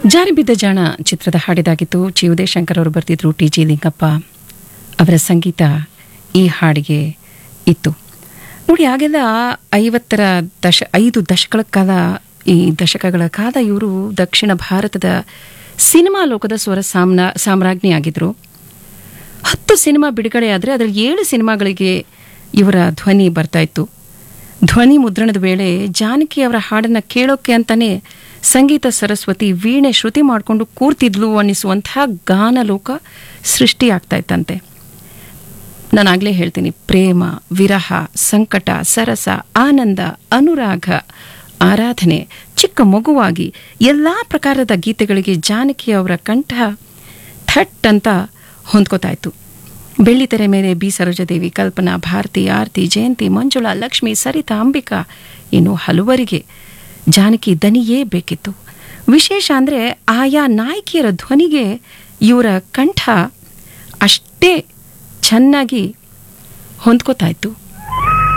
ಜಾರಿಬಿದ್ದ ಜಾಣ ಚಿತ್ರದ ಹಾಡಿದಾಗಿತ್ತು ಚಿ ಉದಯಶಂಕರ್ ಅವರು ಬರ್ತಿದ್ರು ಟಿ ಜಿ ಲಿಂಗಪ್ಪ ಅವರ ಸಂಗೀತ ಈ ಹಾಡಿಗೆ ಇತ್ತು ನೋಡಿ ಆಗೆಲ್ಲ ಐವತ್ತರ ದಶ ಐದು ದಶಕಗಳ ಕಾಲ ಈ ದಶಕಗಳ ಕಾಲ ಇವರು ದಕ್ಷಿಣ ಭಾರತದ ಸಿನಿಮಾ ಲೋಕದ ಸ್ವರ ಸಾಮ್ನ ಸಾಮ್ರಾಜ್ಞಿಯಾಗಿದ್ದರು ಹತ್ತು ಸಿನಿಮಾ ಬಿಡುಗಡೆ ಆದರೆ ಅದರಲ್ಲಿ ಏಳು ಸಿನಿಮಾಗಳಿಗೆ ಇವರ ಧ್ವನಿ ಬರ್ತಾ ಇತ್ತು ಧ್ವನಿ ಮುದ್ರಣದ ವೇಳೆ ಜಾನಕಿ ಅವರ ಹಾಡನ್ನು ಕೇಳೋಕೆ ಅಂತಾನೆ ಸಂಗೀತ ಸರಸ್ವತಿ ವೀಣೆ ಶ್ರುತಿ ಮಾಡಿಕೊಂಡು ಕೂರ್ತಿದ್ಲು ಅನ್ನಿಸುವಂತಹ ಗಾನಲೋಕ ಸೃಷ್ಟಿಯಾಗ್ತಾ ಇತ್ತಂತೆ ನಾನಾಗಲೇ ಹೇಳ್ತೀನಿ ಪ್ರೇಮ ವಿರಹ ಸಂಕಟ ಸರಸ ಆನಂದ ಅನುರಾಗ ಆರಾಧನೆ ಚಿಕ್ಕ ಮಗುವಾಗಿ ಎಲ್ಲ ಪ್ರಕಾರದ ಗೀತೆಗಳಿಗೆ ಜಾನಕಿ ಅವರ ಕಂಠ ಥಟ್ ಅಂತ ಹೊಂದ್ಕೋತಾ ಇತ್ತು ಬೆಳ್ಳಿತೆರೆ ಮೇಲೆ ಬಿ ಸರೋಜದೇವಿ ಕಲ್ಪನಾ ಭಾರತಿ ಆರತಿ ಜಯಂತಿ ಮಂಜುಳಾ ಲಕ್ಷ್ಮಿ ಸರಿತಾ ಅಂಬಿಕಾ ಇನ್ನು ಹಲವರಿಗೆ ಜಾನಕಿ ದನಿಯೇ ಬೇಕಿತ್ತು ವಿಶೇಷ ಅಂದರೆ ಆಯಾ ನಾಯಕಿಯರ ಧ್ವನಿಗೆ ಇವರ ಕಂಠ ಅಷ್ಟೇ ಚೆನ್ನಾಗಿ ಹೊಂದ್ಕೋತಾ ಇತ್ತು